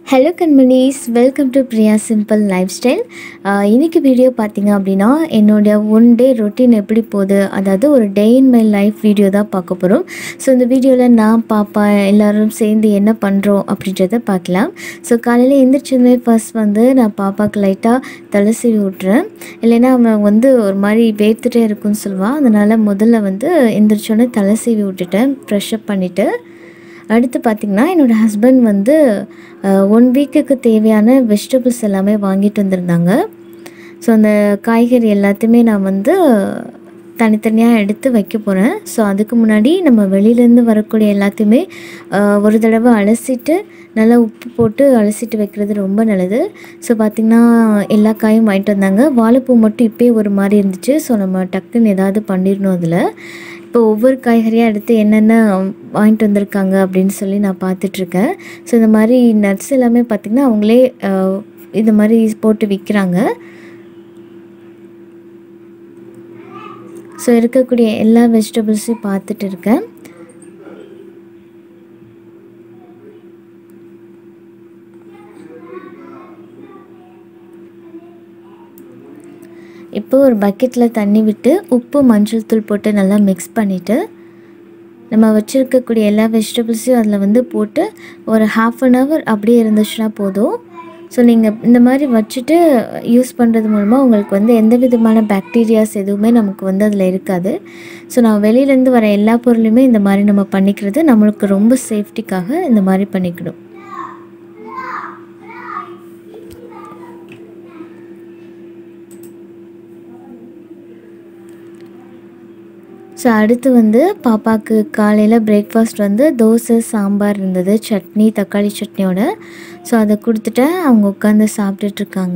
hello கண்மணிஸ் welcome to Priya simple lifestyle இன்றைக்கி video பார்த்தீங்க அப்படின்னா என்னோட ஒன் டே ரொட்டீன் எப்படி போகுது அதாவது ஒரு day in my life video தான் பார்க்க போகிறோம் ஸோ இந்த வீடியோவில் நான் பாப்பா எல்லோரும் சேர்ந்து என்ன பண்ணுறோம் அப்படின்றத பார்க்கலாம் ஸோ காலையில் எந்திரிச்சதுமே ஃபர்ஸ்ட் வந்து நான் பாப்பாவுக்கு லைட்டாக தலை சீவி விட்றேன் இல்லைன்னா அவன் வந்து ஒரு மாதிரி வேர்த்துட்டே இருக்குன்னு சொல்லுவாள் அதனால் முதல்ல வந்து எந்திரிச்சோன்னே தலை சீவி விட்டுட்டேன் ஃப்ரெஷ் அப் பண்ணிவிட்டு அடுத்து பார்த்திங்கன்னா என்னோடய ஹஸ்பண்ட் வந்து ஒன் வீக்குக்கு தேவையான வெஜிடபிள்ஸ் எல்லாமே வாங்கிட்டு வந்திருந்தாங்க ஸோ அந்த காய்கறி எல்லாத்தையுமே நான் வந்து தனித்தனியாக எடுத்து வைக்க போகிறேன் ஸோ அதுக்கு முன்னாடி நம்ம வெளியிலேருந்து வரக்கூடிய எல்லாத்தையுமே அஹ், ஒரு தடவை அலசிட்டு நல்லா உப்பு போட்டு அலசிட்டு வைக்கிறது ரொம்ப நல்லது ஸோ பார்த்திங்கன்னா எல்லா காயும் வாங்கிட்டு வந்தாங்க வாழைப்பூ மட்டும் இப்போயே ஒரு மாதிரி இருந்துச்சு ஸோ நம்ம டக்குன்னு ஏதாவது பண்ணிடணும் அதில் இப்போ ஒவ்வொரு காய்கறியாக எடுத்து என்னென்ன வாங்கிட்டு வந்திருக்காங்க அப்படின்னு சொல்லி நான் பார்த்துட்ருக்கேன் ஸோ இந்த மாதிரி நட்ஸ் எல்லாமே பார்த்திங்கன்னா அவங்களே அஹ், இந்த மாதிரி போட்டு விற்கிறாங்க ஸோ இருக்கக்கூடிய எல்லா வெஜிடபிள்ஸையும் பார்த்துட்டு இருக்கேன் இப்போ ஒரு பக்கெட்டில் தண்ணி விட்டு உப்பு மஞ்சள் தூள் போட்டு நல்லா மிக்ஸ் பண்ணிவிட்டு நம்ம வச்சுருக்கக்கூடிய எல்லா வெஜிடபிள்ஸையும் அதில் வந்து போட்டு ஒரு ஹாஃப் அன் ஹவர் அப்படியே இருந்துச்சுன்னா போதும் ஸோ நீங்கள் இந்த மாதிரி வச்சுட்டு யூஸ் பண்ணுறது மூலமாக உங்களுக்கு வந்து எந்த விதமான பாக்டீரியாஸ் எதுவுமே நமக்கு வந்து அதில் இருக்காது ஸோ நான் வெளியிலேருந்து வர எல்லா பொருளுமே இந்த மாதிரி நம்ம பண்ணிக்கிறது நம்மளுக்கு ரொம்ப சேஃப்டிக்காக இந்த மாதிரி பண்ணிக்கணும் ஸோ அடுத்து வந்து பாப்பாவுக்கு காலையில் பிரேக்ஃபாஸ்ட் வந்து தோசை சாம்பார் இருந்தது சட்னி தக்காளி சட்னியோட ஸோ அதை கொடுத்துட்டேன் அவங்க உட்காந்து சாப்பிட்டுட்ருக்காங்க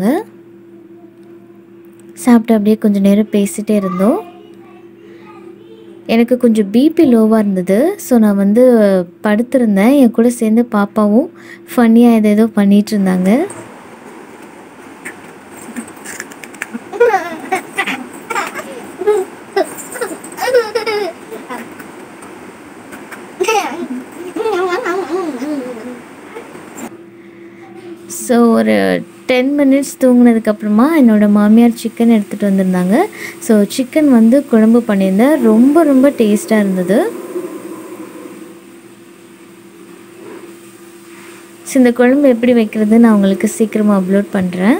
சாப்பிட்டு அப்படியே கொஞ்சம் நேரம் பேசிகிட்டே இருந்தோம் எனக்கு கொஞ்சம் பிபி லோவாக இருந்தது ஸோ நான் வந்து படுத்திருந்தேன் என் கூட சேர்ந்து பாப்பாவும் ஃபன்னியாக எது ஏதோ பண்ணிகிட்டு இருந்தாங்க ஸோ ஒரு டென் மினிட்ஸ் தூங்கினதுக்கப்புறமா என்னோடய மாமியார் சிக்கன் எடுத்துகிட்டு வந்திருந்தாங்க ஸோ சிக்கன் வந்து குழம்பு பண்ணியிருந்தேன் ரொம்ப ரொம்ப டேஸ்ட்டாக இருந்தது ஸோ இந்த குழம்பு எப்படி வைக்கிறது நான் உங்களுக்கு சீக்கிரமாக அப்லோட் பண்ணுறேன்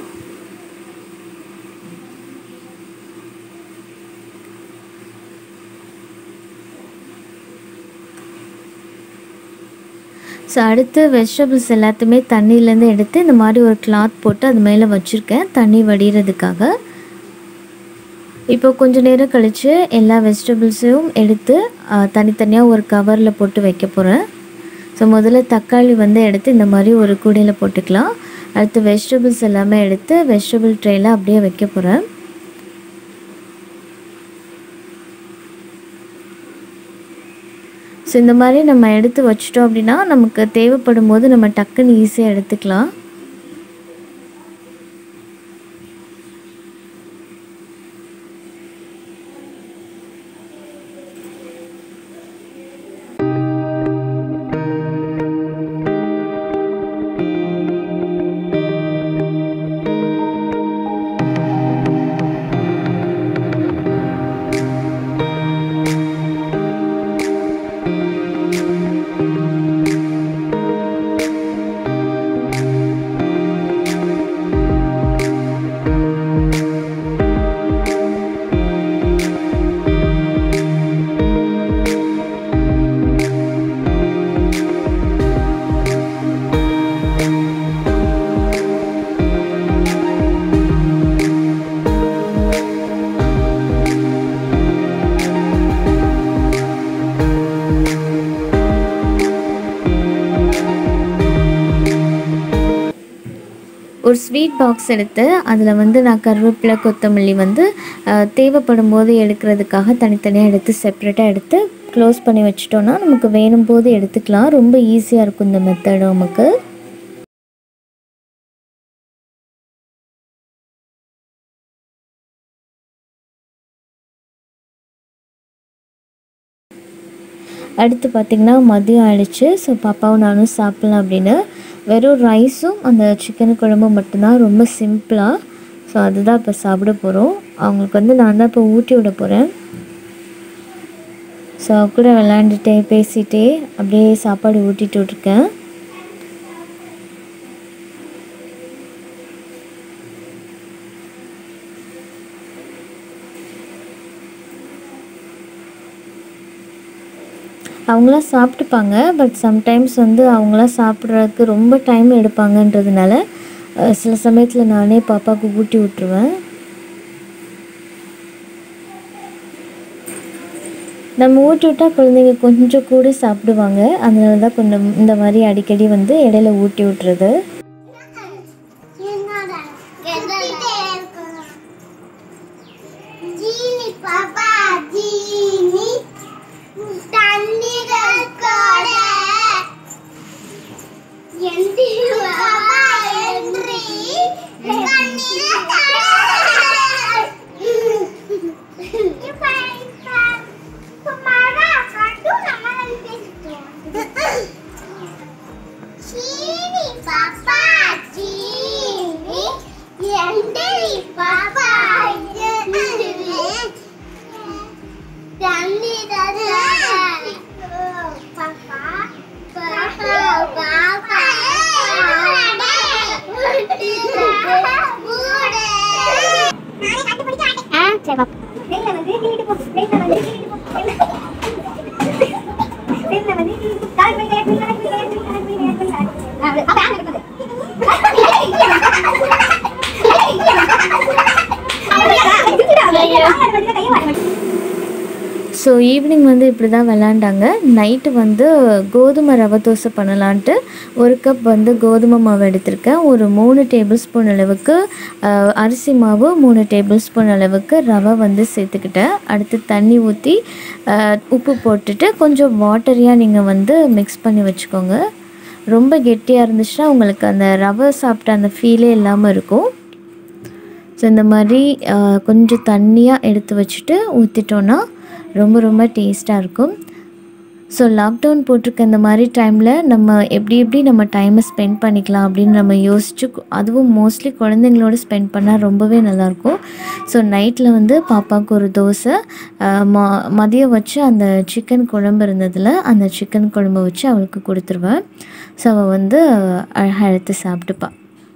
ஸோ அடுத்து வெஜிடபிள்ஸ் எல்லாத்தையுமே தண்ணியிலேருந்து எடுத்து இந்த மாதிரி ஒரு கிளாத் போட்டு அது மேலே வச்சுருக்கேன் தண்ணி வடிகிறதுக்காக இப்போ கொஞ்ச நேரம் கழித்து எல்லா வெஜிடபிள்ஸையும் எடுத்து ஆ, தனித்தனியாக ஒரு கவரில் போட்டு வைக்க போகிறேன் ஸோ முதல்ல தக்காளி வந்து எடுத்து இந்த மாதிரி ஒரு கூடையில் போட்டுக்கலாம் அடுத்து வெஜிடபிள்ஸ் எல்லாமே எடுத்து வெஜிடபிள் ட்ரேயில் அப்படியே வைக்க போகிறேன் ஸோ இந்த மாதிரி நம்ம எடுத்து வச்சிட்டோம் அப்படின்னா நமக்கு தேவைப்படும் போது நம்ம டக்குன்னு ஈஸியாக எடுத்துக்கலாம் ஒரு ஸ்வீட் பாக்ஸ் எடுத்து அதில் வந்து நான் கருவேப்பிலை கொத்தமல்லி வந்து அஹ், தேவைப்படும் போது எடுக்கிறதுக்காக தனித்தனியாக எடுத்து செப்பரேட்டாக எடுத்து க்ளோஸ் பண்ணி வச்சிட்டோன்னா நமக்கு வேணும் போது எடுத்துக்கலாம் ரொம்ப ஈஸியாக இருக்கும் இந்த மெத்தடு நமக்கு அடுத்து பார்த்திங்கன்னா மதியம் ஆயிடுச்சு ஸோ பாப்பாவும் நானும் சாப்பிட்லாம் அப்படின்னு வெறும் ரைஸும் அந்த சிக்கன் குழம்பும் மட்டும்தான் ரொம்ப சிம்பிளாக ஸோ அதுதான் இப்போ சாப்பிட போகிறோம் அவங்களுக்கு வந்து நான் தான் இப்போ ஊட்டி விட போகிறேன் ஸோ அவ கூட விளாண்டுட்டே பேசிகிட்டே அப்படியே சாப்பாடு ஊட்டிட்டு இருக்கேன் அவங்களாம் சாப்பிட்டுப்பாங்க பட் சம்டைம்ஸ் வந்து அவங்களாம் சாப்பிட்றதுக்கு ரொம்ப டைம் எடுப்பாங்கன்றதுனால அஹ், சில சமயத்தில் நானே பாப்பாவுக்கு ஊட்டி விட்டுருவேன் நம்ம ஊட்டி விட்டால் குழந்தைங்க கொஞ்சம் கூட சாப்பிடுவாங்க அதனால தான் கொஞ்சம் இந்த மாதிரி அடிக்கடி வந்து இடையில ஊட்டி விட்டுறது ஜீனி பாப்பா ஜீனி தண்ணீர் கூட எந்தி பாப்பா என்றி தண்ணீர் இப்ப இப்ப மாடா கண்டு நம்ம பேசிட்டோம் சீனி பாப்பா சீனி எந்தரி பாப்பா தண்ணி பாப்பா பாப்பா பாப்பா சரி பாப்பா ஸோ ஈவினிங் வந்து இப்படி தான் விளாண்டாங்க நைட்டு வந்து கோதுமை ரவை தோசை பண்ணலான்ட்டு ஒரு கப் வந்து கோதுமை மாவு எடுத்திருக்கேன் ஒரு மூணு டேபிள் ஸ்பூன் அளவுக்கு அஹ், அரிசி மாவு மூணு டேபிள் ஸ்பூன் அளவுக்கு ரவை வந்து சேர்த்துக்கிட்டேன் அடுத்து தண்ணி ஊற்றி உப்பு போட்டுட்டு கொஞ்சம் வாட்டரியாக நீங்கள் வந்து மிக்ஸ் பண்ணி வச்சுக்கோங்க ரொம்ப கெட்டியாக இருந்துச்சுன்னா உங்களுக்கு அந்த ரவை சாப்பிட்ட அந்த ஃபீலே இல்லாமல் இருக்கும் ஸோ இந்த மாதிரி ஆஹ், கொஞ்சம் தண்ணியாக எடுத்து வச்சுட்டு ஊற்றிட்டோன்னா ரொம்ப ரொம்ப டேஸ்ட்டாக இருக்கும் ஸோ லாக்டவுன் போட்டிருக்க இந்த மாதிரி டைமில் நம்ம எப்படி எப்படி நம்ம டைமை ஸ்பெண்ட் பண்ணிக்கலாம் அப்படின்னு நம்ம யோசிச்சு அதுவும் மோஸ்ட்லி குழந்தைங்களோட ஸ்பெண்ட் பண்ணால் ரொம்பவே நல்லாயிருக்கும் ஸோ நைட்டில் வந்து பாப்பாவுக்கு ஒரு தோசை ஆஹ், ம மதியம் வச்சு அந்த சிக்கன் குழம்பு இருந்ததில் அந்த சிக்கன் குழம்பு வச்சு அவளுக்கு கொடுத்துருவேன் ஸோ அவள் வந்து அழகாக எடுத்து சாப்பிட்டுப்பா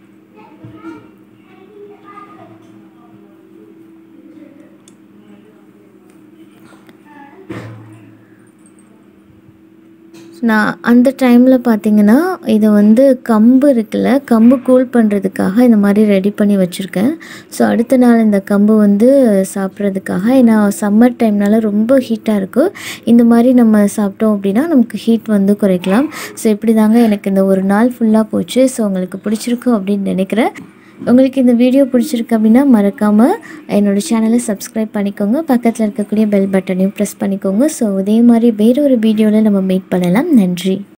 நான் அந்த டைமில் பார்த்தீங்கன்னா இது வந்து கம்பு இருக்குல்ல கம்பு கூல் பண்ணுறதுக்காக இந்த மாதிரி ரெடி பண்ணி வச்சுருக்கேன் ஸோ அடுத்த நாள் இந்த கம்பு வந்து சாப்பிட்றதுக்காக ஏன்னா சம்மர் டைம்னால ரொம்ப ஹீட்டாக இருக்கும் இந்த மாதிரி நம்ம சாப்பிட்டோம் அப்படின்னா நமக்கு ஹீட் வந்து குறைக்கலாம் ஸோ இப்படி தாங்க எனக்கு இந்த ஒரு நாள் ஃபுல்லாக போச்சு ஸோ உங்களுக்கு பிடிச்சிருக்கும் அப்படின்னு நினைக்கிறேன் உங்களுக்கு இந்த வீடியோ பிடிச்சிருக்கு அப்படின்னா மறக்காமல் என்னோடய சேனலை சப்ஸ்கிரைப் பண்ணிக்கோங்க பக்கத்தில் இருக்கக்கூடிய பெல் பட்டனையும் ப்ரெஸ் பண்ணிக்கோங்க ஸோ இதே மாதிரி வேறொரு வீடியோவில் நம்ம மீட் பண்ணலாம் நன்றி